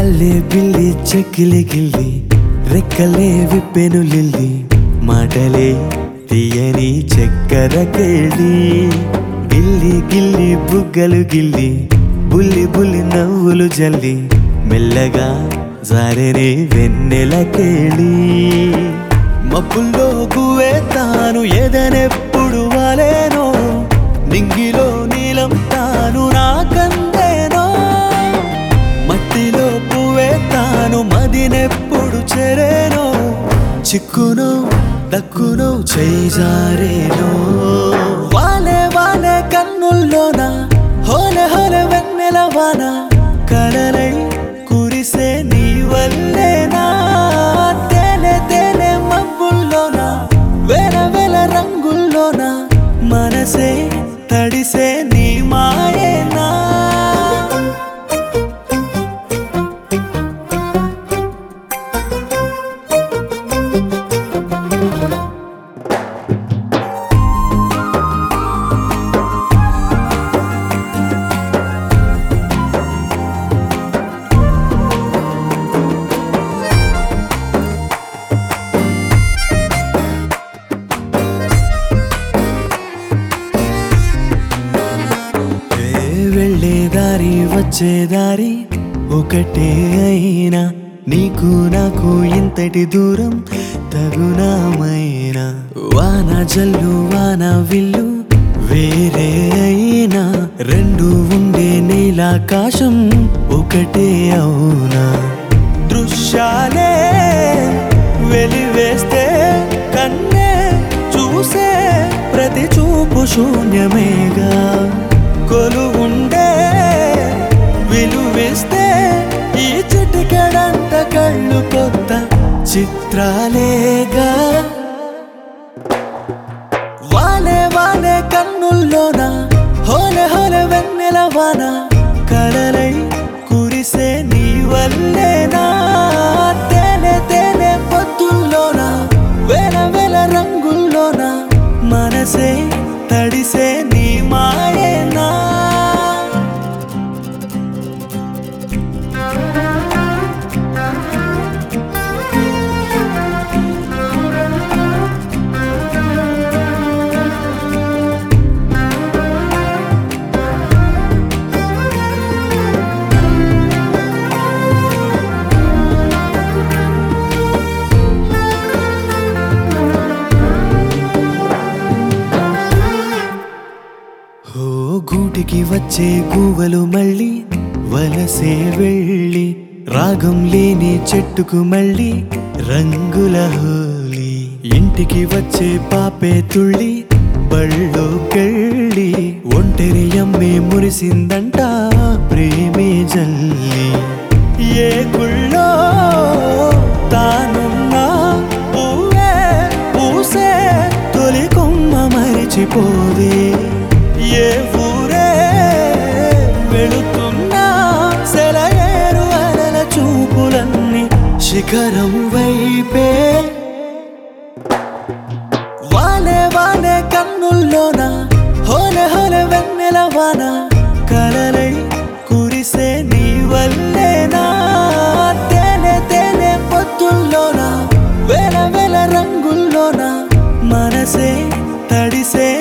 అల్లే బిల్లి చెక్కిలి గిల్లి రెక్కలే విప్పెను లిల్లి మాటలే తీయని చక్కెర కేళి గిల్లి గిల్లి బుగ్గలు గిల్లి బుల్లి బుల్లి నవ్వులు జల్లి మెల్లగా జారెనే వెన్నెల కేళి మబ్బుల్లో గువే తాను ఎదనెప్పుడు వాలేనో నింగిలో నీలం తాను నాకందేనో మట్టిలో పువ్వే తాను మదినెప్పుడు చెరేనో చిక్కును దక్కును చేజారేనో వాలే వాలే కన్నుల్లోన హోలే హోలే వెన్నెల వాన కడలై కురిసే నీ వల్లేనా తేనె తేనె మబ్బుల్లోన వేల వేల రంగుల్లోన మనసే తడిసే నీ మాయేనా ఏ వెళ్ళే దారి వచ్చే దారి ఒకటే అయినా నీకు నాకు ఇంతటి దూరం తగునామైనా వాన జల్లు వాన విల్లు వేరే అయినా రెండు ఉండే నీలాకాశం ఒకటే అవునా దృశ్యాలే వెలివేస్తే కన్నే చూసే ప్రతి చూపు శూన్యమేగా కొలువుండే విలువిస్తే ఈ చిటికెడంత కళ్ళు కొత్త చిత్రాలేగా వాలే వాలే కన్నుల్లోన హోలే హోలే వెన్నెల వాన కడలై కురిసే నీ వల్లేనా తేనె తేనె పొద్దుల్లోన వేల వేల రంగుల్లోన మనసే తడిసే నీ మాయేనా ఓ గూటికి వచ్చే గువ్వలు మళ్ళీ వలసే వెళ్ళి రాగం లేని చెట్టుకు మళ్ళీ రంగుల హోలీ ఇంటికి వచ్చే పాపే తుళ్ళి బళ్ళోకెళ్ళి ఒంటరి అమ్మే మురిసిందంట ప్రేమే జల్లి ఏ గుళ్ళో తానున్నా పువ్వే పూసే తొలి కొమ్మ మరిచిపోదే ఏ ఊరే వెళుతున్నా సెలయేరు అలల చూపులన్నీ శిఖరం వైపే వాలే వాలే కన్నుల్లోన హోలే హోలే వెన్నెల వాన కలలై కురిసే నీ వల్లేనా తేనె తేనె పొద్దుల్లోన వేల వేల రంగుల్లోన మనసే తడిసే